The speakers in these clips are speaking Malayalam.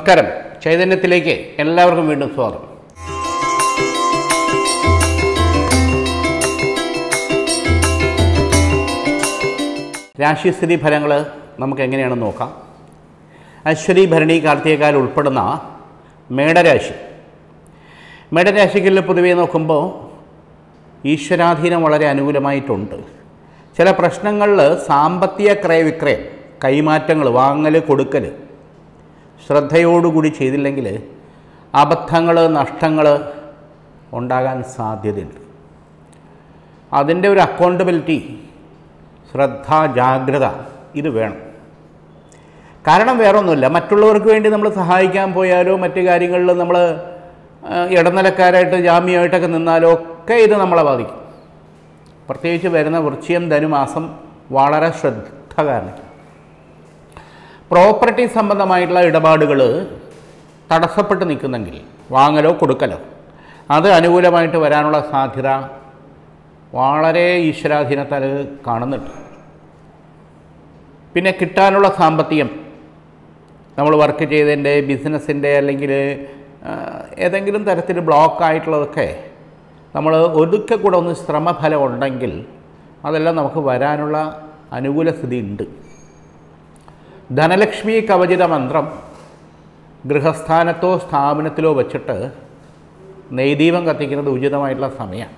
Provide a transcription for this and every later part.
നമസ്കാരം ചൈതന്യത്തിലേക്ക് എല്ലാവർക്കും വീണ്ടും സ്വാഗതം രാശിസ്ഥിതി ഫലങ്ങൾ നമുക്ക് എങ്ങനെയാണെന്ന് നോക്കാം അശ്വതി ഭരണി കാർത്തികക്കാൽ ഉൾപ്പെടുന്ന മേടരാശി മേടരാശികളിൽ പൊതുവേ നോക്കുമ്പോൾ ഈശ്വരാധീനം വളരെ അനുകൂലമായിട്ടുണ്ട് ചില പ്രശ്നങ്ങളിൽ സാമ്പത്തിക ക്രയവിക്രയം കൈമാറ്റങ്ങൾ വാങ്ങൽ കൊടുക്കൽ ശ്രദ്ധയോടുകൂടി ചെയ്തില്ലെങ്കിൽ അബദ്ധങ്ങൾ നഷ്ടങ്ങൾ ഉണ്ടാകാൻ സാധ്യതയുണ്ട് അതിൻ്റെ ഒരു അക്കൗണ്ടബിലിറ്റി ശ്രദ്ധ ജാഗ്രത ഇത് വേണം കാരണം വേറൊന്നുമില്ല മറ്റുള്ളവർക്ക് വേണ്ടി നമ്മൾ സഹായിക്കാൻ പോയാലോ മറ്റു കാര്യങ്ങളിൽ നമ്മൾ ആ, ഇടനിലക്കാരായിട്ട് ജാമ്യമായിട്ടൊക്കെ നിന്നാലോ ഒക്കെ ഇത് നമ്മളെ ബാധിക്കും പ്രത്യേകിച്ച് വരുന്ന വൃശ്ചികം ധനുമാസം വളരെ ശ്രദ്ധ കാരണം പ്രോപ്പർട്ടി സംബന്ധമായിട്ടുള്ള ഇടപാടുകൾ തടസ്സപ്പെട്ട് നിൽക്കുന്നെങ്കിൽ വാങ്ങലോ കൊടുക്കലോ അത് അനുകൂലമായിട്ട് വരാനുള്ള സാധ്യത വളരെ ഈശ്വരാധീനത്താൽ കാണുന്നുണ്ട് പിന്നെ കിട്ടാനുള്ള സാമ്പത്തികം നമ്മൾ വർക്ക് ചെയ്തതിൻ്റെ ബിസിനസ്സിൻ്റെ അല്ലെങ്കിൽ ആ, ഏതെങ്കിലും തരത്തിൽ ബ്ലോക്ക് ആയിട്ടുള്ളതൊക്കെ നമ്മൾ ഒതുക്കെ കൂടെ ഒന്ന് ശ്രമഫലം ഉണ്ടെങ്കിൽ അതെല്ലാം നമുക്ക് വരാനുള്ള അനുകൂല സ്ഥിതി ഉണ്ട് ധനലക്ഷ്മി കവചിത മന്ത്രം ഗൃഹസ്ഥാനത്തോ സ്ഥാപനത്തിലോ വച്ചിട്ട് നെയ്ദീപം കത്തിക്കുന്നത് ഉചിതമായിട്ടുള്ള സമയമാണ്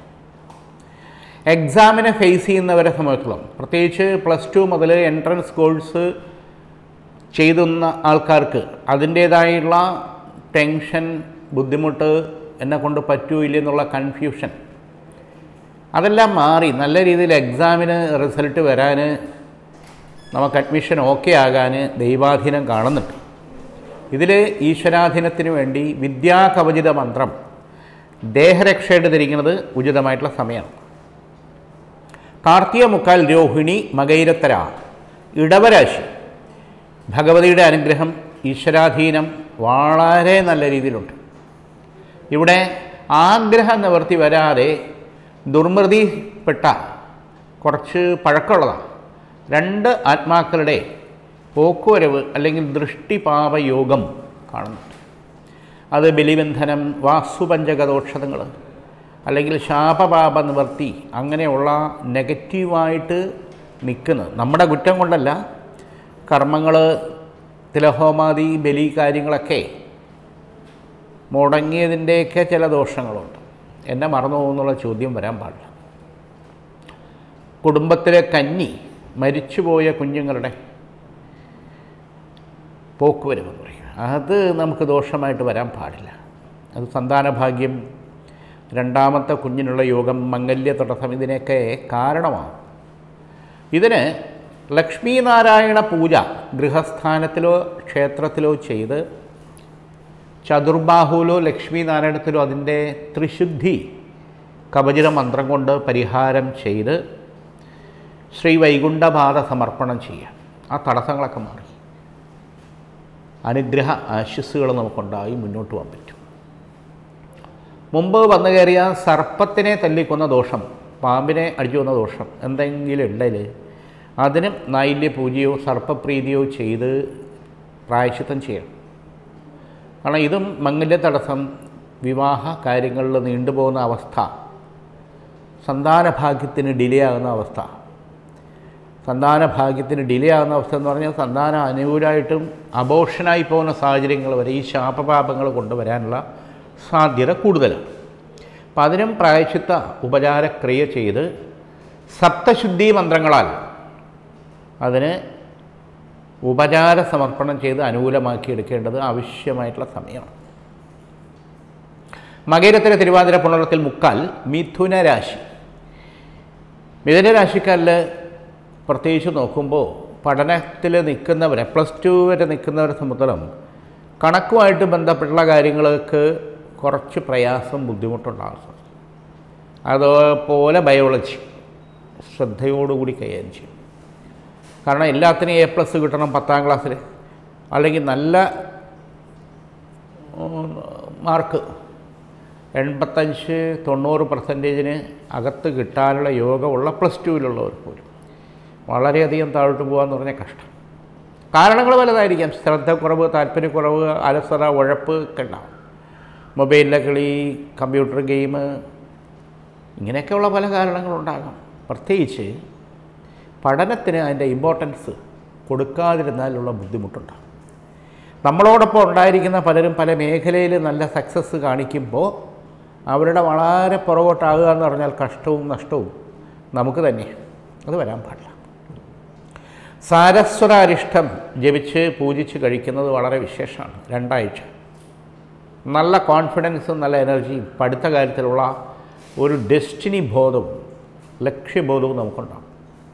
എക്സാമിനെ ഫേസ് ചെയ്യുന്നവരെ സംബന്ധിച്ചിടത്തോളം പ്രത്യേകിച്ച് പ്ലസ് ടു മുതൽ എൻട്രൻസ് കോഴ്സ് ചെയ്തുന്ന ആൾക്കാർക്ക് അതിൻ്റേതായുള്ള ടെൻഷൻ ബുദ്ധിമുട്ട് എന്നെ കൊണ്ട് പറ്റൂ ഇല്ലെന്നുള്ള കൺഫ്യൂഷൻ അതെല്ലാം മാറി നല്ല രീതിയിൽ എക്സാമിന് റിസൾട്ട് വരാൻ നമുക്ക് അഡ്മിഷൻ ഓക്കെ ആകാൻ ദൈവാധീനം കാണുന്നുണ്ട് ഇതിൽ ഈശ്വരാധീനത്തിന് വേണ്ടി വിദ്യാകവചിത മന്ത്രം ദേഹരക്ഷയുടെ ധരിക്കുന്നത് ഉചിതമായിട്ടുള്ള സമയമാണ് കാർത്തിക മുക്കാൽ രോഹിണി മകൈരത്തര ഇടവരാശി ഭഗവതിയുടെ അനുഗ്രഹം ഈശ്വരാധീനം വളരെ നല്ല രീതിയിലുണ്ട് ഇവിടെ ആഗ്രഹം നിവർത്തി വരാതെ ദുർമൃതിപ്പെട്ട കുറച്ച് പഴക്കമുള്ളതാണ് രണ്ട് ആത്മാക്കളുടെ പോക്കുവരവ് അല്ലെങ്കിൽ ദൃഷ്ടിപാപയോഗം കാണുന്നുണ്ട് അത് ബലിബന്ധനം വാസ്തുപഞ്ചകദോഷതങ്ങൾ അല്ലെങ്കിൽ ശാപപാപ നിവർത്തി അങ്ങനെയുള്ള നെഗറ്റീവായിട്ട് നിൽക്കുന്നത് നമ്മുടെ കുറ്റം കൊണ്ടല്ല കർമ്മങ്ങൾ തിലഹോമാദി ബലി കാര്യങ്ങളൊക്കെ മുടങ്ങിയതിൻ്റെയൊക്കെ ചില ദോഷങ്ങളുണ്ട് എന്നെ മറന്നു പോകുന്നുള്ള ചോദ്യം വരാൻ പാടില്ല കുടുംബത്തിലെ കന്നി മരിച്ചുപോയ കുഞ്ഞുങ്ങളുടെ പോക്കുവരവെന്ന് പറയും അത് നമുക്ക് ദോഷമായിട്ട് വരാൻ പാടില്ല അത് സന്താനഭാഗ്യം രണ്ടാമത്തെ കുഞ്ഞിനുള്ള യോഗം മംഗല്യ തടസ്സം ഇതിനൊക്കെ കാരണമാണ് ഇതിന് ലക്ഷ്മീനാരായണ പൂജ ഗൃഹസ്ഥാനത്തിലോ ക്ഷേത്രത്തിലോ ചെയ്ത് ചതുർബാഹുവിലോ ലക്ഷ്മീനാരായണത്തിലോ അതിൻ്റെ ത്രിശുദ്ധി കവചിത മന്ത്രം കൊണ്ട് പരിഹാരം ചെയ്ത് ശ്രീ വൈകുണ്ഠപാത സമർപ്പണം ചെയ്യുക ആ തടസ്സങ്ങളൊക്കെ മാറി അനുഗ്രഹ ആശസ്സുകൾ നമുക്കുണ്ടായി മുന്നോട്ട് പോകാൻ പറ്റും മുമ്പ് വന്നു കയറിയ സർപ്പത്തിനെ തല്ലിക്കൊന്ന ദോഷം പാമ്പിനെ അടിച്ചു കൊന്ന ദോഷം എന്തെങ്കിലും ഉണ്ടെങ്കിൽ അതിനും നൈല്യ പൂജയോ സർപ്പപ്രീതിയോ ചെയ്ത് പ്രായശ്ചിത്തം ചെയ്യണം കാരണം ഇതും മംഗല്യ തടസ്സം വിവാഹ കാര്യങ്ങളിൽ നീണ്ടുപോകുന്ന അവസ്ഥ സന്താനഭാഗ്യത്തിന് ഡിലേ ആകുന്ന അവസ്ഥ സന്താനഭാഗ്യത്തിന് ഡിലേ ആകുന്ന അവസ്ഥ എന്ന് പറഞ്ഞാൽ സന്താനം അനുകൂലമായിട്ടും അബോഷനായി പോകുന്ന സാഹചര്യങ്ങൾ വരെ ഈ ശാപപാപങ്ങൾ കൊണ്ടുവരാനുള്ള സാധ്യത കൂടുതലാണ് അപ്പം അതിനും പ്രായശ്ചിത്ത ഉപചാരക്രിയ ചെയ്ത് സപ്തശുദ്ധി മന്ത്രങ്ങളാൽ അതിന് ഉപചാര സമർപ്പണം ചെയ്ത് അനുകൂലമാക്കി എടുക്കേണ്ടത് ആവശ്യമായിട്ടുള്ള സമയമാണ് മകരത്തിലെ തിരുവാതിര പുണർത്തിൽ മുക്കാൽ മിഥുന രാശി മിഥുന രാശിക്കാരിൽ പ്രത്യേകിച്ച് നോക്കുമ്പോൾ പഠനത്തിൽ നിൽക്കുന്നവരെ പ്ലസ് ടു വരെ നിൽക്കുന്നവരെ സംബന്ധിച്ചിടത്തോളം കണക്കുമായിട്ട് ബന്ധപ്പെട്ടുള്ള കാര്യങ്ങൾക്ക് കുറച്ച് പ്രയാസം ബുദ്ധിമുട്ടുണ്ടാകും അതുപോലെ ബയോളജി ശ്രദ്ധയോടുകൂടി കൈകാര്യം ചെയ്യും കാരണം എല്ലാത്തിനും എ പ്ലസ് കിട്ടണം പത്താം ക്ലാസ്സിൽ അല്ലെങ്കിൽ നല്ല ഉം, മാർക്ക് എൺപത്തഞ്ച് തൊണ്ണൂറ് പെർസെൻറ്റേജിന് അകത്ത് കിട്ടാനുള്ള യോഗമുള്ള പ്ലസ് ടുവിലുള്ളവർ പോലും വളരെയധികം താഴോട്ട് പോകാന്ന് പറഞ്ഞാൽ കഷ്ടം കാരണങ്ങൾ പലതായിരിക്കാം ശ്രദ്ധക്കുറവ് താല്പര്യക്കുറവ് അലസത ഉഴപ്പ് ഒക്കെ ഉണ്ടാവും മൊബൈലിലെ കളി കമ്പ്യൂട്ടർ ഗെയിം ഇങ്ങനെയൊക്കെയുള്ള പല കാരണങ്ങളുണ്ടാകാം പ്രത്യേകിച്ച് പഠനത്തിന് അതിൻ്റെ ഇമ്പോർട്ടൻസ് കൊടുക്കാതിരുന്നാലുള്ള ബുദ്ധിമുട്ടുണ്ടാകും നമ്മളോടൊപ്പം ഉണ്ടായിരിക്കുന്ന പലരും പല മേഖലയിൽ നല്ല സക്സസ് കാണിക്കുമ്പോൾ അവരുടെ വളരെ പുറകോട്ടാകുക എന്ന് പറഞ്ഞാൽ കഷ്ടവും നഷ്ടവും നമുക്ക് തന്നെ അത് വരാൻ പാടില്ല സാരസ്വരാരിഷ്ടം ജപിച്ച് പൂജിച്ച് കഴിക്കുന്നത് വളരെ വിശേഷമാണ് രണ്ടാഴ്ച നല്ല കോൺഫിഡൻസും നല്ല എനർജിയും പഠിത്ത കാര്യത്തിലുള്ള ഒരു ഡെസ്റ്റിനി ബോധവും ലക്ഷ്യബോധവും നമുക്കുണ്ടാകും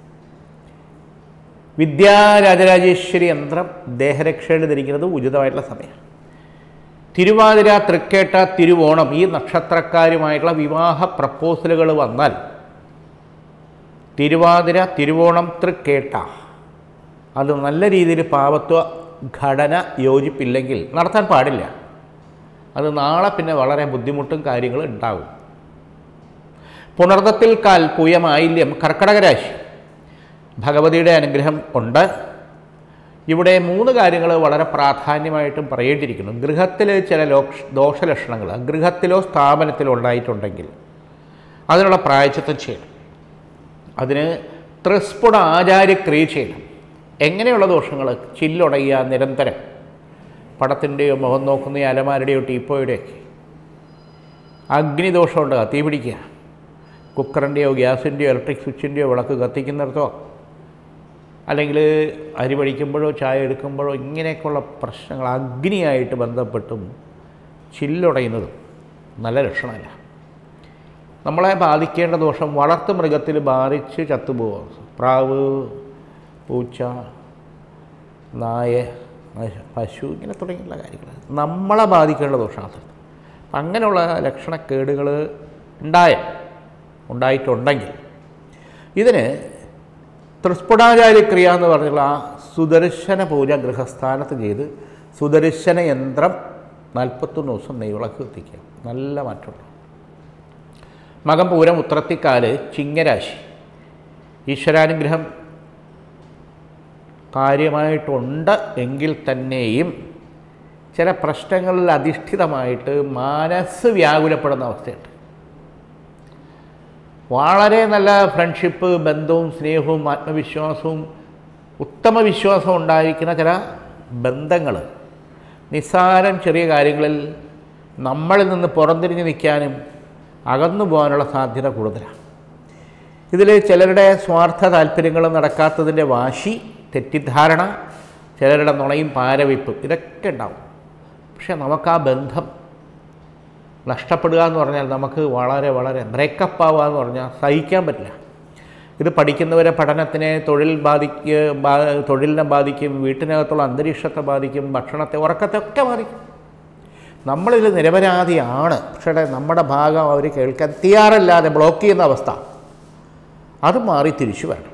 വിദ്യാരാജരാജേശ്വരി യന്ത്രം ദേഹരക്ഷയിൽ ധരിക്കുന്നത് ഉചിതമായിട്ടുള്ള സമയമാണ് തിരുവാതിര തൃക്കേട്ട തിരുവോണം ഈ നക്ഷത്രക്കാരുമായിട്ടുള്ള വിവാഹ പ്രപ്പോസലുകൾ വന്നാൽ തിരുവാതിര തിരുവോണം തൃക്കേട്ട അത് നല്ല രീതിയിൽ പാവത്വ ഘടന യോജിപ്പില്ലെങ്കിൽ നടത്താൻ പാടില്ല അത് നാളെ പിന്നെ വളരെ ബുദ്ധിമുട്ടും കാര്യങ്ങളും ഉണ്ടാകും പുണർദത്തിൽ കാൽ പൂയമായില്യം കർക്കടക രാശി ഭഗവതിയുടെ അനുഗ്രഹം ഉണ്ട് ഇവിടെ മൂന്ന് കാര്യങ്ങൾ വളരെ പ്രാധാന്യമായിട്ടും പറയേണ്ടിയിരിക്കുന്നു ഗൃഹത്തിൽ ചില ലോക്ഷ ദോഷലക്ഷണങ്ങൾ ഗൃഹത്തിലോ സ്ഥാപനത്തിലോ ഉണ്ടായിട്ടുണ്ടെങ്കിൽ അതിനുള്ള പ്രായച്ചിത്തം ചെയ്യണം അതിന് ത്രിസ്ഫുട ആചാര്യക്രിയ ചെയ്യണം എങ്ങനെയുള്ള ദോഷങ്ങൾ ചില്ലുടയുക നിരന്തരം പടത്തിൻ്റെയോ മുഖം നോക്കുന്ന അലമാരുടെയോ ടീപ്പോയുടെയൊക്കെ അഗ്നിദോഷം ഉണ്ടാകുക തീ പിടിക്കുക കുക്കറിൻ്റെയോ ഗ്യാസിൻ്റെയോ ഇലക്ട്രിക് സ്വിച്ചിൻ്റെയോ വിളക്ക് കത്തിക്കുന്നിടത്തോ അല്ലെങ്കിൽ അരി പഠിക്കുമ്പോഴോ ചായ എടുക്കുമ്പോഴോ ഇങ്ങനെയൊക്കെയുള്ള പ്രശ്നങ്ങൾ അഗ്നിയായിട്ട് ബന്ധപ്പെട്ടും ചില്ലുടയുന്നതും നല്ല ലക്ഷണമല്ല നമ്മളെ ബാധിക്കേണ്ട ദോഷം വളർത്തു മൃഗത്തിൽ ബാധിച്ച് ചത്തുപോകുക പ്രാവ് പൂച്ച നായ പശു ഇങ്ങനെ തുടങ്ങിയുള്ള കാര്യങ്ങൾ നമ്മളെ ബാധിക്കേണ്ട ദോഷമാണ് അപ്പം അങ്ങനെയുള്ള ലക്ഷണക്കേടുകൾ ഉണ്ടായ ഉണ്ടായിട്ടുണ്ടെങ്കിൽ ഇതിന് തൃസ്ഫുടാചാര്യക്രിയ എന്ന് പറഞ്ഞുള്ള ആ സുദർശന പൂജ ഗൃഹസ്ഥാനത്ത് ചെയ്ത് സുദർശന യന്ത്രം നാൽപ്പത്തൊന്ന് ദിവസം നെയ്വിളക്ക് എത്തിക്കുക നല്ല മാറ്റമുണ്ട് മകം പൂരം ഉത്രത്തിക്കാല് ചിങ്ങരാശി ഈശ്വരാനുഗ്രഹം കാര്യമായിട്ടുണ്ട് എങ്കിൽ തന്നെയും ചില പ്രശ്നങ്ങളിൽ അധിഷ്ഠിതമായിട്ട് മനസ്സ് വ്യാകുലപ്പെടുന്ന അവസ്ഥയുണ്ട് വളരെ നല്ല ഫ്രണ്ട്ഷിപ്പ് ബന്ധവും സ്നേഹവും ആത്മവിശ്വാസവും ഉത്തമ വിശ്വാസവും ഉണ്ടായിരിക്കുന്ന ചില ബന്ധങ്ങൾ നിസ്സാരം ചെറിയ കാര്യങ്ങളിൽ നമ്മളിൽ നിന്ന് പുറംതിരിഞ്ഞ് നിൽക്കാനും അകന്നു പോകാനുള്ള സാധ്യത കൂടുതലാണ് ഇതിൽ ചിലരുടെ സ്വാർത്ഥ താല്പര്യങ്ങൾ നടക്കാത്തതിൻ്റെ വാശി തെറ്റിദ്ധാരണ ചിലരുടെ നുണയും പാരവയ്പ്പും ഇതൊക്കെ ഉണ്ടാവും പക്ഷെ നമുക്ക് ആ ബന്ധം നഷ്ടപ്പെടുക എന്ന് പറഞ്ഞാൽ നമുക്ക് വളരെ വളരെ ബ്രേക്കപ്പ് ആവുക എന്ന് പറഞ്ഞാൽ സഹിക്കാൻ പറ്റില്ല ഇത് പഠിക്കുന്നവരെ പഠനത്തിനെ തൊഴിൽ ബാധിക്കുക ബാ തൊഴിലിനെ ബാധിക്കും വീട്ടിനകത്തുള്ള അന്തരീക്ഷത്തെ ബാധിക്കും ഭക്ഷണത്തെ ഉറക്കത്തെ ഒക്കെ ബാധിക്കും നമ്മളിൽ നിരപരാധിയാണ് പക്ഷേ നമ്മുടെ ഭാഗം അവർ കേൾക്കാൻ തയ്യാറല്ലാതെ ബ്ലോക്ക് ചെയ്യുന്ന അവസ്ഥ അത് മാറി തിരിച്ചു വരണം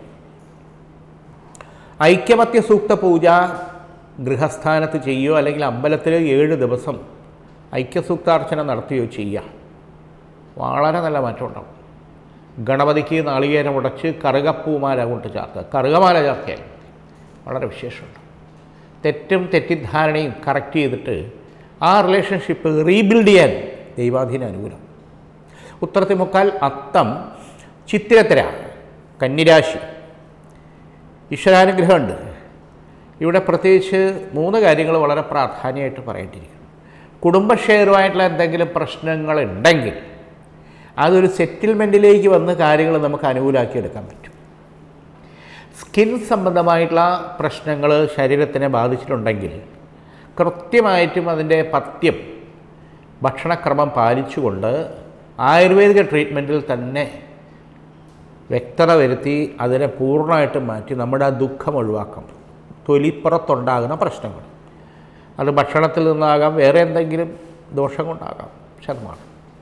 ഐക്യമത്യ സൂക്ത പൂജ ഗൃഹസ്ഥാനത്ത് ചെയ്യുകയോ അല്ലെങ്കിൽ അമ്പലത്തിൽ ഏഴ് ദിവസം ഐക്യസൂക്താർച്ചന നടത്തുകയോ ചെയ്യുക വളരെ നല്ല മാറ്റം ഉണ്ടാവും ഗണപതിക്ക് നാളികേരം ഉടച്ച് കറുകപ്പൂമാല കൊണ്ട് ചേർത്ത് കറുകമാല ചേർക്കാൻ വളരെ വിശേഷമുണ്ട് തെറ്റും തെറ്റിദ്ധാരണയും കറക്റ്റ് ചെയ്തിട്ട് ആ റിലേഷൻഷിപ്പ് റീബിൽഡ് ചെയ്യാൻ ദൈവാധീന അനുകൂലം ഉത്തരത്തിമുക്കാൽ അത്തം ചിത്തിരത്തിര കന്നിരാശി ഈശ്വരാനുഗ്രഹമുണ്ട് ഇവിടെ പ്രത്യേകിച്ച് മൂന്ന് കാര്യങ്ങൾ വളരെ പ്രാധാന്യമായിട്ട് പറയേണ്ടിയിരിക്കുന്നു കുടുംബ ഷെയറുമായിട്ടുള്ള എന്തെങ്കിലും പ്രശ്നങ്ങളുണ്ടെങ്കിൽ അതൊരു സെറ്റിൽമെൻറ്റിലേക്ക് വന്ന് കാര്യങ്ങൾ നമുക്ക് അനുകൂലമാക്കി എടുക്കാൻ പറ്റും സ്കിൻ സംബന്ധമായിട്ടുള്ള പ്രശ്നങ്ങൾ ശരീരത്തിനെ ബാധിച്ചിട്ടുണ്ടെങ്കിൽ കൃത്യമായിട്ടും അതിൻ്റെ പഥ്യം ഭക്ഷണക്രമം പാലിച്ചുകൊണ്ട് ആയുർവേദിക ട്രീറ്റ്മെൻറ്റിൽ തന്നെ വ്യക്തത വരുത്തി അതിനെ പൂർണ്ണമായിട്ടും മാറ്റി നമ്മുടെ ആ ദുഃഖം ഒഴിവാക്കാം തൊലിപ്പുറത്തുണ്ടാകുന്ന പ്രശ്നങ്ങൾ അത് ഭക്ഷണത്തിൽ നിന്നാകാം വേറെ എന്തെങ്കിലും ദോഷം കൊണ്ടാകാം ശതമാനം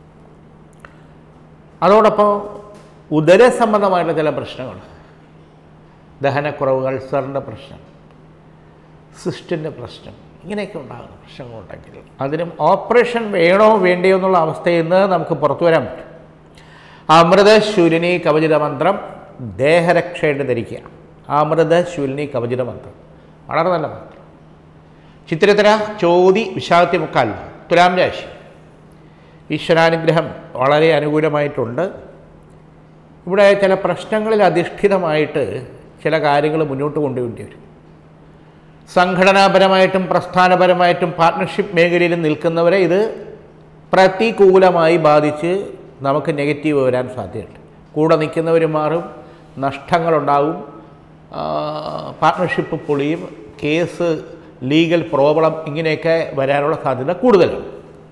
അതോടൊപ്പം ഉദര സംബന്ധമായിട്ടുള്ള ചില പ്രശ്നങ്ങൾ ദഹനക്കുറവ് അൾസറിൻ്റെ പ്രശ്നം സിസ്റ്റിൻ്റെ പ്രശ്നം ഇങ്ങനെയൊക്കെ ഉണ്ടാകുന്ന പ്രശ്നങ്ങളുണ്ടെങ്കിൽ അതിനും ഓപ്പറേഷൻ വേണോ വേണ്ടയോ എന്നുള്ള അവസ്ഥയിൽ നിന്ന് നമുക്ക് പുറത്തു വരാൻ പറ്റും അമൃതശൂലിനി കവചിത മന്ത്രം ദേഹരക്ഷയായിട്ട് ധരിക്കുക അമൃതശൂലിനി കവചിത മന്ത്രം വളരെ നല്ല മാത്രം ചിത്തിരത്തര ചോതി വിശാഖത്തി മുക്കാൽ തുലാം രാശി ഈശ്വരാനുഗ്രഹം വളരെ അനുകൂലമായിട്ടുണ്ട് ഇവിടെ ചില പ്രശ്നങ്ങളിൽ അധിഷ്ഠിതമായിട്ട് ചില കാര്യങ്ങൾ മുന്നോട്ട് കൊണ്ടുവേണ്ടി വരും സംഘടനാപരമായിട്ടും പ്രസ്ഥാനപരമായിട്ടും പാർട്ട്ണർഷിപ്പ് മേഖലയിൽ നിൽക്കുന്നവരെ ഇത് പ്രതികൂലമായി ബാധിച്ച് നമുക്ക് നെഗറ്റീവ് വരാൻ സാധ്യതയുണ്ട് കൂടെ നിൽക്കുന്നവർ മാറും നഷ്ടങ്ങളുണ്ടാവും പാർട്ട്ണർഷിപ്പ് പൊളിയും കേസ് ലീഗൽ പ്രോബ്ലം ഇങ്ങനെയൊക്കെ വരാനുള്ള സാധ്യത കൂടുതലാണ്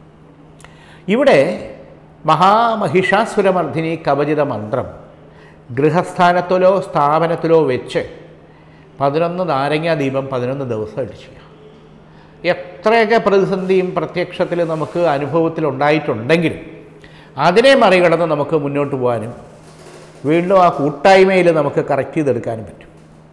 ഇവിടെ മഹാമഹിഷാസുരമർദ്ദിനി കവചിത മന്ത്രം ഗൃഹസ്ഥാനത്തിലോ സ്ഥാപനത്തിലോ വെച്ച് പതിനൊന്ന് നാരങ്ങാ ദീപം പതിനൊന്ന് ദിവസമായിട്ട് ചെയ്യാം എത്രയൊക്കെ പ്രതിസന്ധിയും പ്രത്യക്ഷത്തിൽ നമുക്ക് അനുഭവത്തിൽ ഉണ്ടായിട്ടുണ്ടെങ്കിലും അതിനെ മറികടന്ന് നമുക്ക് മുന്നോട്ട് പോകാനും വീണ്ടും ആ കൂട്ടായ്മയിൽ നമുക്ക് കറക്റ്റ് ചെയ്തെടുക്കാനും പറ്റും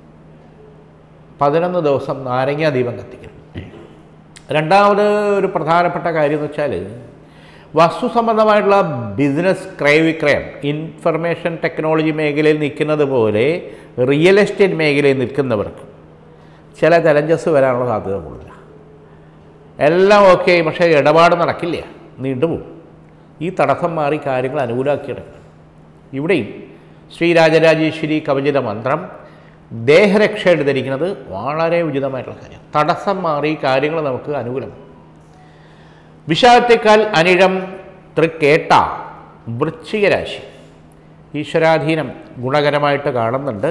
പതിനൊന്ന് ദിവസം നാരങ്ങാ ദീപം കത്തിക്കണം രണ്ടാമത് ഒരു പ്രധാനപ്പെട്ട കാര്യം എന്ന് വെച്ചാൽ വസ്തു സംബന്ധമായിട്ടുള്ള ബിസിനസ് ക്രയവിക്രയം ഇൻഫർമേഷൻ ടെക്നോളജി മേഖലയിൽ നിൽക്കുന്നത് പോലെ റിയൽ എസ്റ്റേറ്റ് മേഖലയിൽ നിൽക്കുന്നവർക്ക് ചില ചലഞ്ചസ് വരാനുള്ള സാധ്യത കൂടുതലാണ് എല്ലാം ഓക്കെ പക്ഷേ ഇടപാട് നടക്കില്ല നീണ്ടുപോകും ഈ തടസ്സം മാറി കാര്യങ്ങൾ അനുകൂലമാക്കിയെടുക്കണം ഇവിടെയും ശ്രീരാജരാജേശ്വരി കവചിത മന്ത്രം ദേഹരക്ഷയായിട്ട് ധരിക്കുന്നത് വളരെ ഉചിതമായിട്ടുള്ള കാര്യം തടസ്സം മാറി കാര്യങ്ങൾ നമുക്ക് അനുകൂലമാണ് വിശാഖത്തേക്കാൾ അനിഴം തൃക്കേട്ട വൃശ്ചികരാശി ഈശ്വരാധീനം ഗുണകരമായിട്ട് കാണുന്നുണ്ട്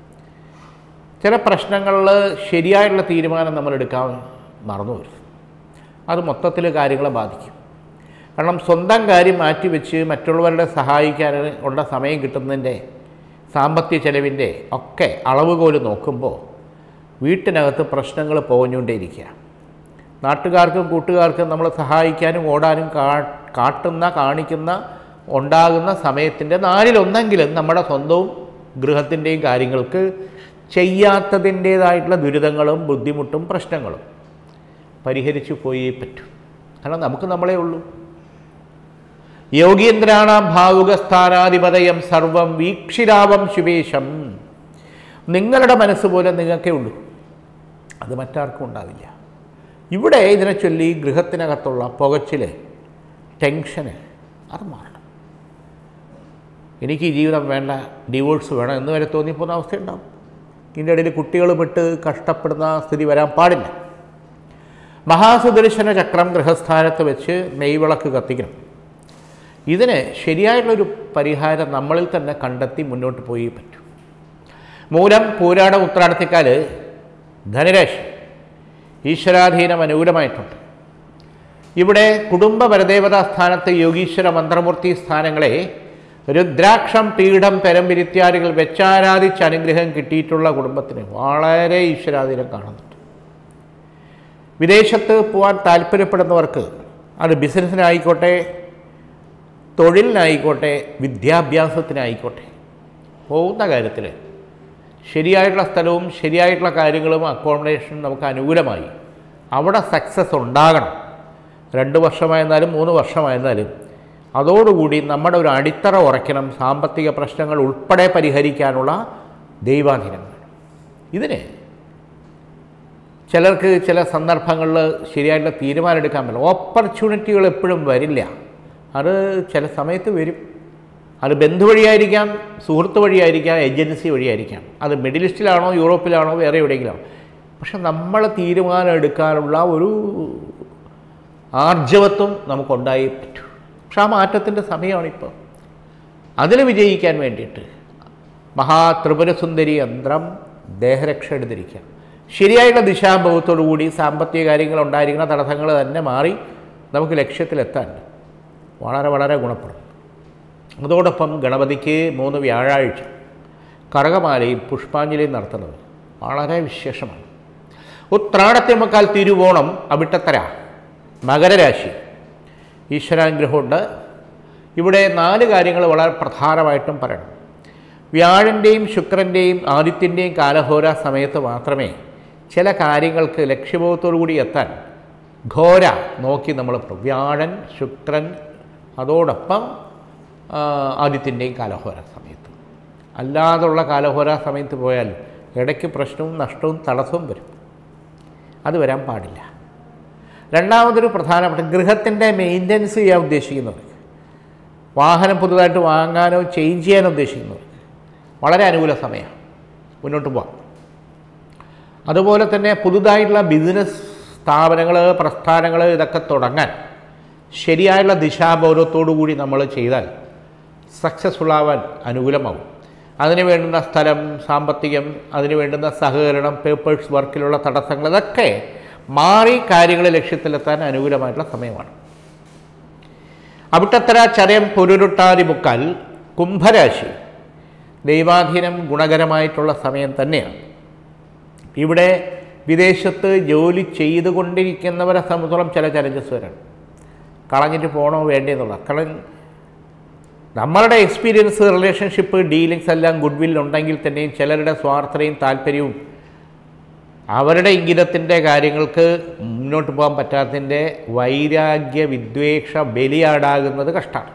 ചില പ്രശ്നങ്ങളിൽ ശരിയായിട്ടുള്ള തീരുമാനം നമ്മൾ എടുക്കാൻ മറന്നു വരും അത് മൊത്തത്തിൽ കാര്യങ്ങളെ ബാധിക്കും കാരണം സ്വന്തം കാര്യം മാറ്റിവെച്ച് മറ്റുള്ളവരുടെ സഹായിക്കാൻ ഉള്ള സമയം കിട്ടുന്നതിൻ്റെ സാമ്പത്തിക ചെലവിൻ്റെ ഒക്കെ അളവുകോല് നോക്കുമ്പോൾ വീട്ടിനകത്ത് പ്രശ്നങ്ങൾ പോകഞ്ഞുകൊണ്ടേയിരിക്കുക നാട്ടുകാർക്കും കൂട്ടുകാർക്കും നമ്മൾ സഹായിക്കാനും ഓടാനും കാ കാട്ടുന്ന കാണിക്കുന്ന ഉണ്ടാകുന്ന സമയത്തിൻ്റെ നാലിലൊന്നെങ്കിലും നമ്മുടെ സ്വന്തവും ഗൃഹത്തിൻ്റെയും കാര്യങ്ങൾക്ക് ചെയ്യാത്തതിൻ്റേതായിട്ടുള്ള ദുരിതങ്ങളും ബുദ്ധിമുട്ടും പ്രശ്നങ്ങളും പരിഹരിച്ചു പോയേ പറ്റൂ കാരണം നമുക്ക് നമ്മളേ ഉള്ളൂ യോഗീന്ദ്രാണ ഭാവുകസ്ഥാനാധിപതയം സർവം വീക്ഷിരാവം ശുഭേശം നിങ്ങളുടെ മനസ്സ് പോലെ നിങ്ങൾക്കേ ഉള്ളൂ അത് മറ്റാർക്കും ഉണ്ടാവില്ല ഇവിടെ ഇതിനെ ചൊല്ലി ഗൃഹത്തിനകത്തുള്ള പുകച്ചിൽ ടെൻഷന് അത് മാറണം എനിക്ക് ഈ ജീവിതം വേണ്ട ഡിവോഴ്സ് വേണം എന്ന് വരെ തോന്നിപ്പോകുന്ന അവസ്ഥയുണ്ടാവും ഇതിൻ്റെ ഇടയിൽ കുട്ടികൾ പെട്ട് കഷ്ടപ്പെടുന്ന സ്ഥിതി വരാൻ പാടില്ല മഹാസുദർശന ചക്രം ഗൃഹസ്ഥാനത്ത് വെച്ച് നെയ്വിളക്ക് കത്തിക്കണം ഇതിന് ശരിയായിട്ടുള്ളൊരു പരിഹാരം നമ്മളിൽ തന്നെ കണ്ടെത്തി മുന്നോട്ട് പോയി പറ്റൂ മൂലം പൂരാട ഉത്രാടത്തിക്കാൽ ധനുരാശി ഈശ്വരാധീനം അനുകൂലമായിട്ടുണ്ട് ഇവിടെ കുടുംബ പരദേവതാ സ്ഥാനത്ത് യോഗീശ്വര മന്ത്രമൂർത്തി സ്ഥാനങ്ങളെ രുദ്രാക്ഷം പീഠം പെരമ്പിരിത്യാദികൾ വെച്ചാരാധിച്ച് അനുഗ്രഹം കിട്ടിയിട്ടുള്ള കുടുംബത്തിന് വളരെ ഈശ്വരാധീനം കാണുന്നുണ്ട് വിദേശത്ത് പോകാൻ താല്പര്യപ്പെടുന്നവർക്ക് അത് ബിസിനസ്സിനായിക്കോട്ടെ തൊഴിലിനായിക്കോട്ടെ വിദ്യാഭ്യാസത്തിനായിക്കോട്ടെ പോകുന്ന കാര്യത്തിൽ ശരിയായിട്ടുള്ള സ്ഥലവും ശരിയായിട്ടുള്ള കാര്യങ്ങളും അക്കോമഡേഷൻ നമുക്ക് അനുകൂലമായി അവിടെ സക്സസ് ഉണ്ടാകണം രണ്ട് വർഷമായിരുന്നാലും മൂന്ന് വർഷമായിരുന്നാലും അതോടുകൂടി നമ്മുടെ ഒരു അടിത്തറ ഉറയ്ക്കണം സാമ്പത്തിക പ്രശ്നങ്ങൾ ഉൾപ്പെടെ പരിഹരിക്കാനുള്ള ദൈവാധീനം വേണം ഇതിന് ചിലർക്ക് ചില സന്ദർഭങ്ങളിൽ ശരിയായിട്ടുള്ള തീരുമാനം എടുക്കാൻ പറ്റില്ല ഓപ്പർച്യൂണിറ്റികൾ എപ്പോഴും വരില്ല അത് ചില സമയത്ത് വരും അത് ബന്ധു വഴിയായിരിക്കാം സുഹൃത്ത് വഴിയായിരിക്കാം ഏജൻസി വഴിയായിരിക്കാം അത് മിഡിൽ ഈസ്റ്റിലാണോ യൂറോപ്പിലാണോ വേറെ എവിടെയെങ്കിലാണോ പക്ഷെ നമ്മൾ തീരുമാനം എടുക്കാനുള്ള ഒരു ആർജവത്വം നമുക്കുണ്ടായേ പറ്റൂ പക്ഷെ ആ മാറ്റത്തിൻ്റെ സമയമാണിപ്പോൾ അതിൽ വിജയിക്കാൻ വേണ്ടിയിട്ട് മഹാത്രിപുരസുന്ദരി യന്ത്രം ദേഹരക്ഷ എടുത്തിരിക്കുക ശരിയായിട്ടുള്ള ദിശാബോധത്തോടു കൂടി സാമ്പത്തിക കാര്യങ്ങൾ ഉണ്ടായിരിക്കുന്ന തടസ്സങ്ങൾ തന്നെ മാറി നമുക്ക് ലക്ഷ്യത്തിലെത്താൻ വളരെ വളരെ ഗുണപ്പെടും അതോടൊപ്പം ഗണപതിക്ക് മൂന്ന് വ്യാഴാഴ്ച കറകമാലയും പുഷ്പാഞ്ജലിയും നടത്തുന്നത് വളരെ വിശേഷമാണ് ഉത്രാടത്തെമുക്കാൽ തിരുവോണം അവിട്ടത്തര മകരരാശി ഈശ്വരാനുഗ്രഹമുണ്ട് ഇവിടെ നാല് കാര്യങ്ങൾ വളരെ പ്രധാനമായിട്ടും പറയണം വ്യാഴൻ്റെയും ശുക്രൻ്റെയും ആദിത്യൻ്റെയും കാലഹോര സമയത്ത് മാത്രമേ ചില കാര്യങ്ങൾക്ക് ലക്ഷ്യബോധത്തോടു കൂടി എത്താൻ ഘോര നോക്കി നമ്മൾ വ്യാഴൻ ശുക്രൻ അതോടൊപ്പം ആദിത്യൻ്റെയും കാലഹോര സമയത്ത് അല്ലാതുള്ള കാലഹോര സമയത്ത് പോയാൽ ഇടയ്ക്ക് പ്രശ്നവും നഷ്ടവും തടസ്സവും വരും അത് വരാൻ പാടില്ല രണ്ടാമതൊരു പ്രധാനപ്പെട്ട ഗൃഹത്തിൻ്റെ മെയിൻ്റനൻസ് ചെയ്യാൻ ഉദ്ദേശിക്കുന്നവർക്ക് വാഹനം പുതുതായിട്ട് വാങ്ങാനോ ചേഞ്ച് ചെയ്യാനോ ഉദ്ദേശിക്കുന്നവർക്ക് വളരെ അനുകൂല സമയമാണ് മുന്നോട്ട് പോകാം അതുപോലെ തന്നെ പുതുതായിട്ടുള്ള ബിസിനസ് സ്ഥാപനങ്ങൾ പ്രസ്ഥാനങ്ങൾ ഇതൊക്കെ തുടങ്ങാൻ ശരിയായുള്ള ദിശാബോധത്തോടു കൂടി നമ്മൾ ചെയ്താൽ സക്സസ്ഫുൾ ആവാൻ അനുകൂലമാകും അതിന് വേണ്ടുന്ന സ്ഥലം സാമ്പത്തികം അതിന് വേണ്ടുന്ന സഹകരണം പേപ്പേഴ്സ് വർക്കിലുള്ള തടസ്സങ്ങൾ ഇതൊക്കെ മാറി കാര്യങ്ങൾ ലക്ഷ്യത്തിലെത്താൻ അനുകൂലമായിട്ടുള്ള സമയമാണ് അവിട്ടത്തര ചരയം പൊരുരുട്ടാതി മുക്കാൽ കുംഭരാശി ദൈവാധീനം ഗുണകരമായിട്ടുള്ള സമയം തന്നെയാണ് ഇവിടെ വിദേശത്ത് ജോലി ചെയ്തുകൊണ്ടിരിക്കുന്നവരെ സംബന്ധിച്ചോളം ചില ചലഞ്ചസ് വരാണ് കളഞ്ഞിട്ട് പോകണോ വേണ്ടേ എന്നുള്ള കാരണം നമ്മളുടെ എക്സ്പീരിയൻസ് റിലേഷൻഷിപ്പ് ഡീലിങ്സ് എല്ലാം ഗുഡ് വിൽ ഉണ്ടെങ്കിൽ തന്നെയും ചിലരുടെ സ്വാർത്ഥതയും താല്പര്യവും അവരുടെ ഇംഗിതത്തിൻ്റെ കാര്യങ്ങൾക്ക് മുന്നോട്ട് പോകാൻ പറ്റാത്തതിൻ്റെ വൈരാഗ്യ വിദ്വേഷ ബലിയാടാകുന്നത് കഷ്ടമാണ്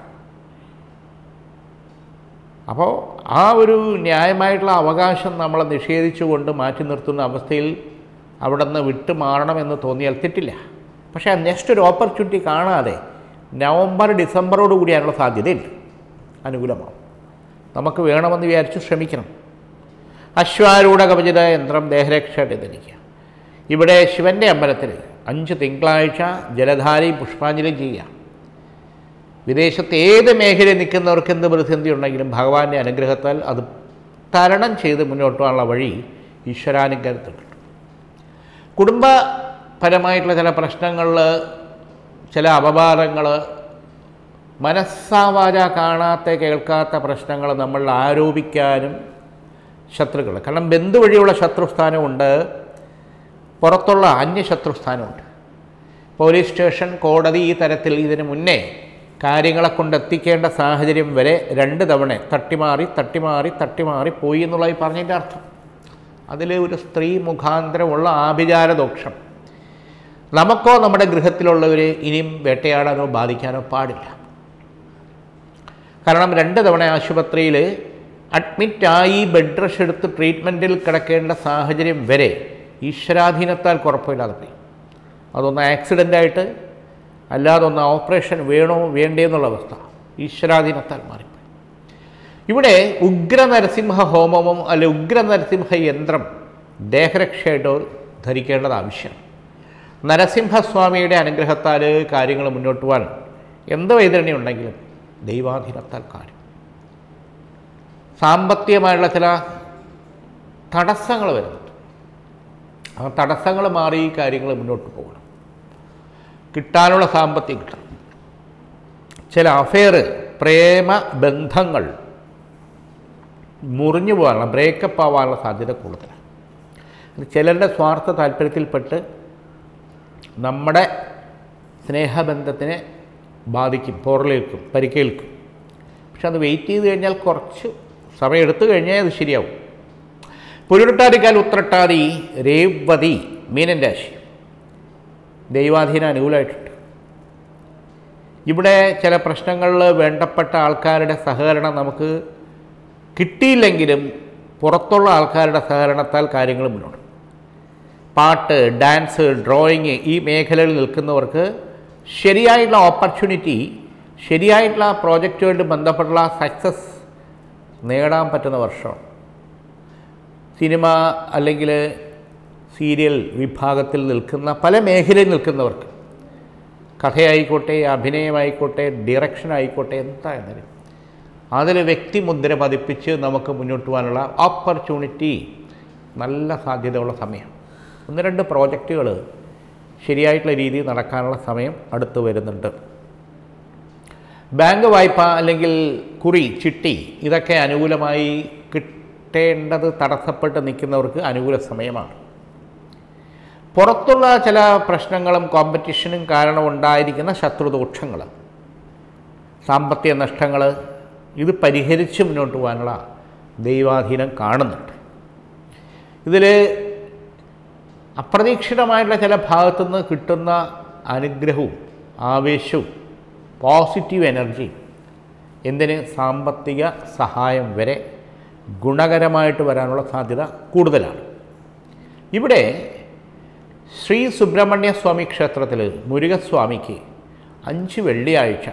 അപ്പോൾ ആ ഒരു ന്യായമായിട്ടുള്ള അവകാശം നമ്മളെ നിഷേധിച്ചുകൊണ്ട് മാറ്റി നിർത്തുന്ന അവസ്ഥയിൽ അവിടെ നിന്ന് വിട്ടു മാറണമെന്ന് തോന്നിയാൽ തെറ്റില്ല പക്ഷേ നെക്സ്റ്റ് ഒരു ഓപ്പർച്യൂണിറ്റി കാണാതെ നവംബർ ഡിസംബറോട് കൂടിയാനുള്ള സാധ്യതയുണ്ട് അനുകൂലമാവും നമുക്ക് വേണമെന്ന് വിചാരിച്ച് ശ്രമിക്കണം അശ്വാരൂഢ കവചിത യന്ത്രം ദേഹരക്ഷയായിട്ട് ധരിക്കുക ഇവിടെ ശിവൻ്റെ അമ്പലത്തിൽ അഞ്ച് തിങ്കളാഴ്ച ജലധാരി പുഷ്പാഞ്ജലിയും ചെയ്യുക വിദേശത്ത് ഏത് മേഖലയിൽ നിൽക്കുന്നവർക്ക് എന്ത് പ്രതിസന്ധി ഉണ്ടെങ്കിലും ഭഗവാന്റെ അനുഗ്രഹത്താൽ അത് തരണം ചെയ്ത് മുന്നോട്ട് പോകാനുള്ള വഴി ഈശ്വരാനുഗ്രഹത്തിൽ കിട്ടും കുടുംബപരമായിട്ടുള്ള ചില പ്രശ്നങ്ങളിൽ ചില അപവാദങ്ങൾ മനസ്സാവാച കാണാത്ത കേൾക്കാത്ത പ്രശ്നങ്ങൾ നമ്മൾ ആരോപിക്കാനും ശത്രുക്കൾ കാരണം ബന്ധു വഴിയുള്ള ശത്രുസ്ഥാനമുണ്ട് പുറത്തുള്ള അന്യശത്രുസ്ഥാനമുണ്ട് പോലീസ് സ്റ്റേഷൻ കോടതി ഈ തരത്തിൽ ഇതിന് മുന്നേ കാര്യങ്ങളെ കൊണ്ടെത്തിക്കേണ്ട സാഹചര്യം വരെ രണ്ട് തവണ തട്ടിമാറി തട്ടിമാറി തട്ടിമാറി പോയി എന്നുള്ളതായി പറഞ്ഞതിൻ്റെ അർത്ഥം അതിൽ ഒരു സ്ത്രീ മുഖാന്തരമുള്ള ആഭിചാര ദോഷം നമുക്കോ നമ്മുടെ ഗൃഹത്തിലുള്ളവരെ ഇനിയും വേട്ടയാടാനോ ബാധിക്കാനോ പാടില്ല കാരണം രണ്ട് തവണ ആശുപത്രിയിൽ അഡ്മിറ്റായി ബെഡ് റഷ് എടുത്ത് ട്രീറ്റ്മെൻറ്റിൽ കിടക്കേണ്ട സാഹചര്യം വരെ ഈശ്വരാധീനത്താൽ കുഴപ്പമില്ലാതെ പോയി അതൊന്ന് ആക്സിഡൻ്റായിട്ട് അല്ലാതെ ഒന്ന് ഓപ്പറേഷൻ വേണോ വേണ്ടേ എന്നുള്ള അവസ്ഥ ഈശ്വരാധീനത്താൽ മാറിപ്പോയി ഇവിടെ ഉഗ്ര നരസിംഹ ഹോമമോ അല്ലെ ഉഗ്ര നരസിംഹ യന്ത്രം ദേഹരക്ഷയായിട്ട് ധരിക്കേണ്ടത് ആവശ്യമാണ് നരസിംഹസ്വാമിയുടെ അനുഗ്രഹത്താൽ കാര്യങ്ങൾ മുന്നോട്ട് പോകാൻ എന്ത് വൈതരണി ഉണ്ടെങ്കിലും ദൈവാധീനത്താൽ കാര്യം സാമ്പത്തികമായുള്ള ചില തടസ്സങ്ങൾ വരുന്നുണ്ട് ആ തടസ്സങ്ങൾ മാറി ഈ കാര്യങ്ങൾ മുന്നോട്ട് പോകണം കിട്ടാനുള്ള സാമ്പത്തികം കിട്ടണം ചില അഫെയർ പ്രേമ ബന്ധങ്ങൾ മുറിഞ്ഞു പോകാനുള്ള ബ്രേക്കപ്പ് ആവാനുള്ള സാധ്യത കൂടുതലാണ് ഇത് ചിലരുടെ സ്വാർത്ഥ താല്പര്യത്തിൽപ്പെട്ട് നമ്മുടെ സ്നേഹബന്ധത്തിനെ ബാധിക്കും പോറലേൽക്കും പരിക്കേൽക്കും പക്ഷെ അത് വെയിറ്റ് ചെയ്ത് കഴിഞ്ഞാൽ കുറച്ച് സമയം എടുത്തു കഴിഞ്ഞാൽ അത് ശരിയാവും പുരുട്ടാതിക്കാൽ ഉത്രട്ടാതി രേവതി മീനൻ രാശി ദൈവാധീനം അനുകൂലമായിട്ടുണ്ട് ഇവിടെ ചില പ്രശ്നങ്ങളിൽ വേണ്ടപ്പെട്ട ആൾക്കാരുടെ സഹകരണം നമുക്ക് കിട്ടിയില്ലെങ്കിലും പുറത്തുള്ള ആൾക്കാരുടെ സഹകരണത്താൽ കാര്യങ്ങൾ മുന്നോട്ട് പാട്ട് ഡാൻസ് ഡ്രോയിങ് ഈ മേഖലയിൽ നിൽക്കുന്നവർക്ക് ശരിയായിട്ടുള്ള ഓപ്പർച്യൂണിറ്റി ശരിയായിട്ടുള്ള പ്രോജക്റ്റുമായിട്ട് ബന്ധപ്പെട്ടുള്ള സക്സസ് നേടാൻ പറ്റുന്ന വർഷമാണ് സിനിമ അല്ലെങ്കിൽ സീരിയൽ വിഭാഗത്തിൽ നിൽക്കുന്ന പല മേഖലയിൽ നിൽക്കുന്നവർക്ക് കഥയായിക്കോട്ടെ അഭിനയമായിക്കോട്ടെ ഡിറക്ഷൻ ആയിക്കോട്ടെ എന്തായാലും അതിൽ വ്യക്തിമുദ്ര പതിപ്പിച്ച് നമുക്ക് മുന്നോട്ട് പോകാനുള്ള ഓപ്പർച്യൂണിറ്റി നല്ല സാധ്യതയുള്ള സമയം ഒന്ന് രണ്ട് പ്രോജക്റ്റുകൾ ശരിയായിട്ടുള്ള രീതിയിൽ നടക്കാനുള്ള സമയം അടുത്ത് വരുന്നുണ്ട് ബാങ്ക് വായ്പ അല്ലെങ്കിൽ കുറി ചിട്ടി ഇതൊക്കെ അനുകൂലമായി കിട്ടേണ്ടത് തടസ്സപ്പെട്ട് നിൽക്കുന്നവർക്ക് അനുകൂല സമയമാണ് പുറത്തുള്ള ചില പ്രശ്നങ്ങളും കോമ്പറ്റീഷനും കാരണം ഉണ്ടായിരിക്കുന്ന ശത്രുദോഷങ്ങൾ സാമ്പത്തിക നഷ്ടങ്ങൾ ഇത് പരിഹരിച്ച് മുന്നോട്ട് പോകാനുള്ള ദൈവാധീനം കാണുന്നുണ്ട് ഇതിൽ അപ്രതീക്ഷിതമായിട്ടുള്ള ചില ഭാഗത്തുനിന്ന് കിട്ടുന്ന അനുഗ്രഹവും ആവേശവും പോസിറ്റീവ് എനർജിയും എന്തിന് സാമ്പത്തിക സഹായം വരെ ഗുണകരമായിട്ട് വരാനുള്ള സാധ്യത കൂടുതലാണ് ഇവിടെ ശ്രീ സുബ്രഹ്മണ്യ സ്വാമി ക്ഷേത്രത്തിൽ മുരുകസ്വാമിക്ക് അഞ്ച് വെള്ളിയാഴ്ച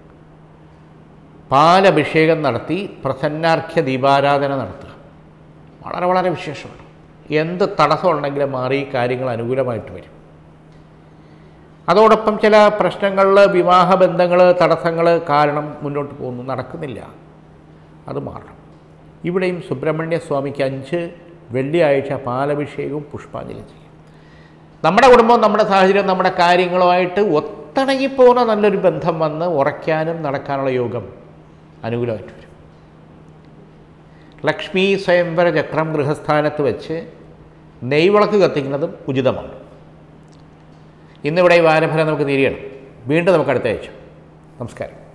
പാലഭിഷേകം നടത്തി പ്രസന്നാർഘ്യ ദീപാരാധന നടത്തുക വളരെ വളരെ വിശേഷമാണ് എന്ത് തടസ്സമുണ്ടെങ്കിലും മാറി കാര്യങ്ങൾ അനുകൂലമായിട്ട് വരും അതോടൊപ്പം ചില പ്രശ്നങ്ങളിൽ വിവാഹ ബന്ധങ്ങൾ തടസ്സങ്ങൾ കാരണം മുന്നോട്ട് പോകുന്നു നടക്കുന്നില്ല അത് മാറണം ഇവിടെയും സുബ്രഹ്മണ്യ സ്വാമിക്ക് അഞ്ച് വെള്ളിയാഴ്ച പാലഭിഷേകവും പുഷ്പാഞ്ജലി ചെയ്യും നമ്മുടെ കുടുംബം നമ്മുടെ സാഹചര്യം നമ്മുടെ കാര്യങ്ങളുമായിട്ട് ഒത്തിണങ്ങിപ്പോകുന്ന നല്ലൊരു ബന്ധം വന്ന് ഉറയ്ക്കാനും നടക്കാനുള്ള യോഗം അനുകൂലമായിട്ട് വരും ലക്ഷ്മി സ്വയംവര ചക്രം ഗൃഹസ്ഥാനത്ത് വെച്ച് നെയ്വിളക്ക് കത്തിക്കുന്നതും ഉചിതമാണ് ഇന്നിവിടെ ഈ വാരഫലം നമുക്ക് തിരിയണം വീണ്ടും നമുക്ക് അടുത്ത ആഴ്ച നമസ്കാരം